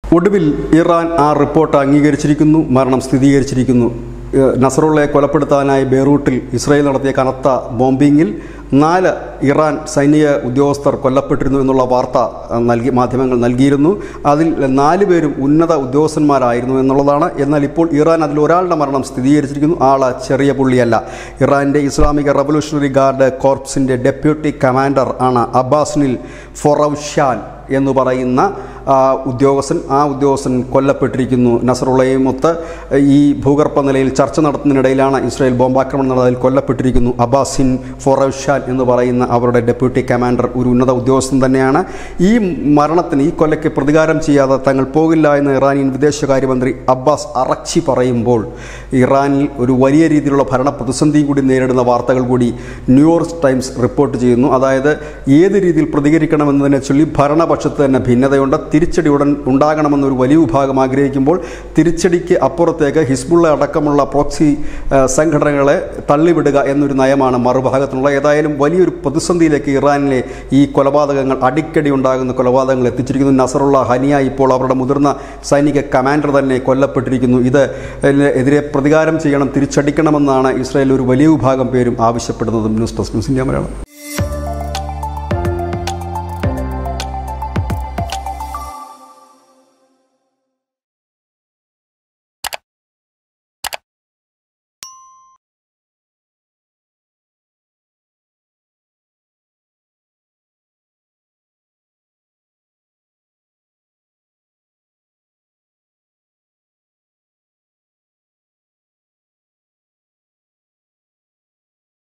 ഒടുവിൽ ഇറാൻ ആ റിപ്പോർട്ട് അംഗീകരിച്ചിരിക്കുന്നു മരണം സ്ഥിരീകരിച്ചിരിക്കുന്നു ഏഹ് നസറുള്ളയെ കൊലപ്പെടുത്താനായി ബെയ്റൂട്ടിൽ ഇസ്രായേൽ നടത്തിയ കനത്ത ബോംബിങ്ങിൽ നാല് ഇറാൻ സൈനിക ഉദ്യോഗസ്ഥർ കൊല്ലപ്പെട്ടിരുന്നു എന്നുള്ള വാർത്ത അഹ്, നൽകി മാധ്യമങ്ങൾ നൽകിയിരുന്നു അതിൽ നാല് പേരും ഉന്നത ഉദ്യോഗസ്ഥന്മാരായിരുന്നു എന്നുള്ളതാണ് എന്നാൽ ഇപ്പോൾ ഇറാൻ അതിൽ ഒരാളുടെ മരണം സ്ഥിരീകരിച്ചിരിക്കുന്നു ആള് ചെറിയ പുള്ളിയല്ല ഇറാൻ്റെ ഇസ്ലാമിക റവല്യൂഷണറി ഗാർഡ് കോർപ്സിൻ്റെ ഡെപ്യൂട്ടി കമാൻഡർ ആണ് അബ്ബാസ്നിൽ ഫൊറൌഷാൻ എന്ന് പറയുന്ന ആ, ഉദ്യോഗസ്ഥൻ ആ ഉദ്യോഗസ്ഥൻ കൊല്ലപ്പെട്ടിരിക്കുന്നു നസറുള്ളയും ഒത്ത് ഈ ഭൂഗർഭ നിലയിൽ ചർച്ച നടത്തുന്നതിനിടയിലാണ് ഇസ്രായേൽ ബോംബാക്രമണം നടന്നതിൽ കൊല്ലപ്പെട്ടിരിക്കുന്നു അബ്ബാസിൻ ഫൊറൌഷാൻ എന്ന് പറയുന്ന അവരുടെ ഡെപ്യൂട്ടി കമാൻഡർ ഒരു ഉന്നത ഉദ്യോഗസ്ഥൻ തന്നെയാണ് ഈ മരണത്തിന് ഈ കൊലയ്ക്ക് പ്രതികാരം ചെയ്യാതെ തങ്ങൾ പോകില്ല എന്ന് ഇറാനിയൻ വിദേശകാര്യമന്ത്രി അബ്ബാസ് അറക്ചി പറയുമ്പോൾ ഇറാനിൽ ഒരു വലിയ രീതിയിലുള്ള ഭരണ പ്രതിസന്ധിയും കൂടി നേരിടുന്ന വാർത്തകൾ കൂടി ന്യൂയോർക്ക് ടൈംസ് റിപ്പോർട്ട് ചെയ്യുന്നു അതായത് ഏത് രീതിയിൽ പ്രതികരിക്കണമെന്നതിനെ ചൊല്ലി ഭരണപക്ഷത്ത് തന്നെ ഭിന്നതയുണ്ട് തിരിച്ചടി ഉടൻ ഉണ്ടാകണമെന്നൊരു വലിയ വിഭാഗം ആഗ്രഹിക്കുമ്പോൾ തിരിച്ചടിക്ക് അപ്പുറത്തേക്ക് ഹിസ്ബുള്ള അടക്കമുള്ള പ്രോക്സി ആ, സംഘടനകളെ തള്ളിവിടുക എന്നൊരു നയമാണ് മറുഭാഗത്തിനുള്ള ഏതായാലും വലിയൊരു പ്രതിസന്ധിയിലേക്ക് ഇറാനിലെ ഈ കൊലപാതകങ്ങൾ അടിക്കടി ഉണ്ടാകുന്ന കൊലപാതകങ്ങൾ എത്തിച്ചിരിക്കുന്നു നസറുള്ള ഹനിയ ഇപ്പോൾ അവരുടെ മുതിർന്ന സൈനിക കമാൻഡർ തന്നെ കൊല്ലപ്പെട്ടിരിക്കുന്നു ഇത് എതിരെ പ്രതികാരം ചെയ്യണം തിരിച്ചടിക്കണമെന്നാണ് ഇസ്രായേൽ ഒരു വലിയ വിഭാഗം പേരും ആവശ്യപ്പെടുന്നതും news desk news India Malayalam